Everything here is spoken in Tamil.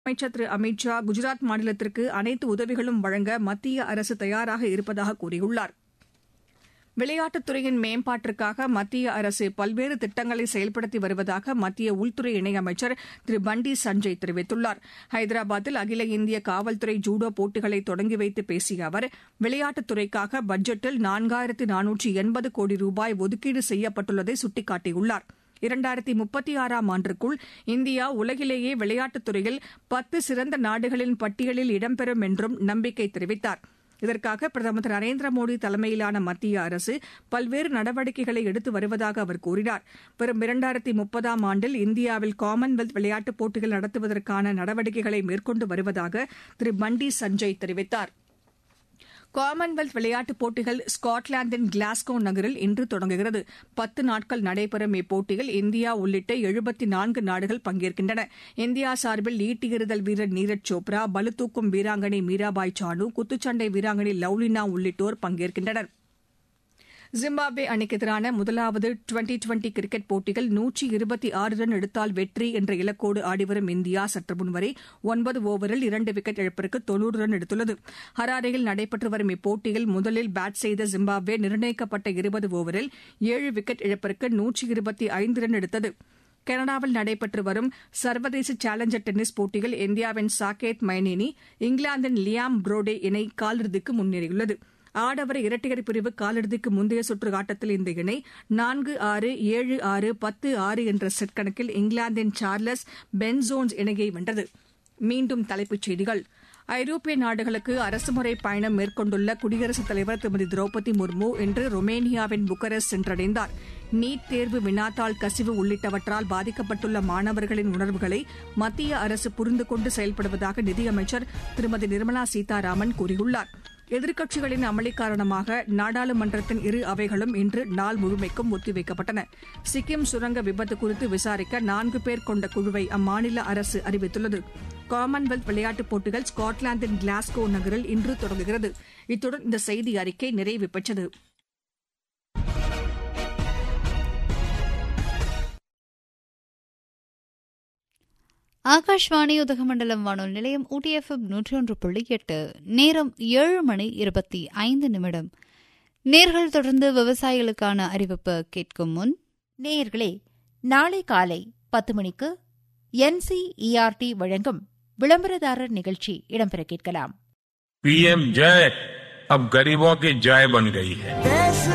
அமைச்சர் திரு அமித் ஷா குஜராத் மாநிலத்திற்கு அனைத்து உதவிகளும் வழங்க மத்திய அரசு தயாராக இருப்பதாக கூறியுள்ளார் விளையாட்டுத் துறையின் மேம்பாட்டிற்காக மத்திய அரசு பல்வேறு திட்டங்களை செயல்படுத்தி வருவதாக மத்திய உள்துறை இணையமைச்சர் திரு பண்டி சஞ்சய் தெரிவித்துள்ளார் ஹைதராபாத்தில் அகில இந்திய காவல்துறை ஜூடோ போட்டிகளை தொடங்கி வைத்து பேசிய அவர் விளையாட்டுத் துறைக்காக பட்ஜெட்டில் நான்காயிரத்து நானூற்று எண்பது கோடி ரூபாய் ஒதுக்கீடு செய்யப்பட்டுள்ளதை சுட்டிக்காட்டியுள்ளார் இரண்டாயிரத்தி முப்பத்தி ஆறாம் ஆண்டிற்குள் இந்தியா உலகிலேயே விளையாட்டுத் துறையில் பத்து சிறந்த நாடுகளின் பட்டியலில் இடம்பெறும் என்றும் நம்பிக்கை தெரிவித்தார் இதற்காக பிரதமர் திரு நரேந்திர மோடி தலைமையிலான மத்திய அரசு பல்வேறு நடவடிக்கைகளை எடுத்து வருவதாக அவர் கூறினார் வரும் இரண்டாயிரத்தி முப்பதாம் ஆண்டில் இந்தியாவில் காமன்வெல்த் விளையாட்டுப் போட்டிகள் நடத்துவதற்கான நடவடிக்கைகளை மேற்கொண்டு வருவதாக திரு பண்டி சஞ்சய் தெரிவித்தார் காமன்வெல்த் விளையாட்டுப் போட்டிகள் ஸ்காட்லாந்தின் கிளாஸ்கோ நகரில் இன்று தொடங்குகிறது பத்து நாட்கள் நடைபெறும் இப்போட்டியில் இந்தியா உள்ளிட்ட எழுபத்தி நான்கு நாடுகள் பங்கேற்கின்றன இந்தியா சார்பில் ஈட்டியெறிதல் வீரர் நீரஜ் சோப்ரா பளுதூக்கும் வீராங்கனை மீராபாய் சானு குத்துச்சண்டை வீராங்கனை லவ்லினா உள்ளிட்டோர் பங்கேற்கின்றனர் ஜிம்பாப்வே அணிக்கு எதிரான முதலாவது டுவெண்டி டுவெண்டி கிரிக்கெட் போட்டியில் நூற்றி இருபத்தி ஆறு ரன் எடுத்தால் வெற்றி என்ற இலக்கோடு ஆடிவரும் இந்தியா சற்று முன்வரை ஒன்பது ஓவரில் இரண்டு விக்கெட் இழப்பிற்கு தொன்னூறு ரன் எடுத்துள்ளது ஹராரேயில் நடைபெற்று வரும் இப்போட்டியில் முதலில் பேட் செய்த ஜிம்பாப்வே நிர்ணயிக்கப்பட்ட இருபது ஓவரில் ஏழு விக்கெட் இழப்பிற்கு நூற்றி இருபத்தி ஐந்து ரன் எடுத்தது கனடாவில் நடைபெற்று வரும் சர்வதேச சேலஞ்சர் டென்னிஸ் போட்டியில் இந்தியாவின் சாகேத் மைனேனி இங்கிலாந்தின் லியாம் புரோடே இணை காலிறுதிக்கு முன்னேறியுள்ளது ஆடவர் இரட்டையர் பிரிவு காலிறுதிக்கு முந்தைய சுற்று ஆட்டத்தில் இந்த இணை நான்கு ஆறு ஏழு ஆறு பத்து ஆறு என்ற செட் கணக்கில் இங்கிலாந்தின் சார்லஸ் பென்சோன்ஸ் இணையை வென்றது மீண்டும் தலைப்புச் செய்திகள் ஐரோப்பிய நாடுகளுக்கு அரசுமுறை பயணம் மேற்கொண்டுள்ள குடியரசுத் தலைவர் திருமதி திரௌபதி முர்மு இன்று ரொமேனியாவின் புக்கரெஸ்ட் சென்றடைந்தார் நீட் தேர்வு வினாத்தாள் கசிவு உள்ளிட்டவற்றால் பாதிக்கப்பட்டுள்ள மாணவர்களின் உணர்வுகளை மத்திய அரசு புரிந்து கொண்டு செயல்படுவதாக நிதியமைச்சர் திருமதி நிர்மலா சீதாராமன் கூறியுள்ளார் எதிர்க்கட்சிகளின் அமளி காரணமாக நாடாளுமன்றத்தின் இரு அவைகளும் இன்று நாள் முழுமைக்கும் ஒத்திவைக்கப்பட்டன சிக்கிம் சுரங்க விபத்து குறித்து விசாரிக்க நான்கு பேர் கொண்ட குழுவை அம்மாநில அரசு அறிவித்துள்ளது காமன்வெல்த் விளையாட்டுப் போட்டிகள் ஸ்காட்லாந்தின் கிளாஸ்கோ நகரில் இன்று தொடங்குகிறது இத்துடன் இந்த செய்தி அறிக்கை நிறைவு பெற்றது ஆகாஷ்வாணி உதகமண்டலம் வானொலி நிலையம் ஊட்டிஎஃப்எம் நூற்றி ஒன்று புள்ளி எட்டு நேரம் ஏழு மணி இருபத்தி ஐந்து நிமிடம் நேர்கள் தொடர்ந்து விவசாயிகளுக்கான அறிவிப்பு கேட்கும் முன் நேயர்களே நாளை காலை பத்து மணிக்கு என்சிஇஆர்டி வழங்கும் விளம்பரதாரர் நிகழ்ச்சி இடம்பெற கேட்கலாம் पीएम जय अब गरीबों की जय बन गई है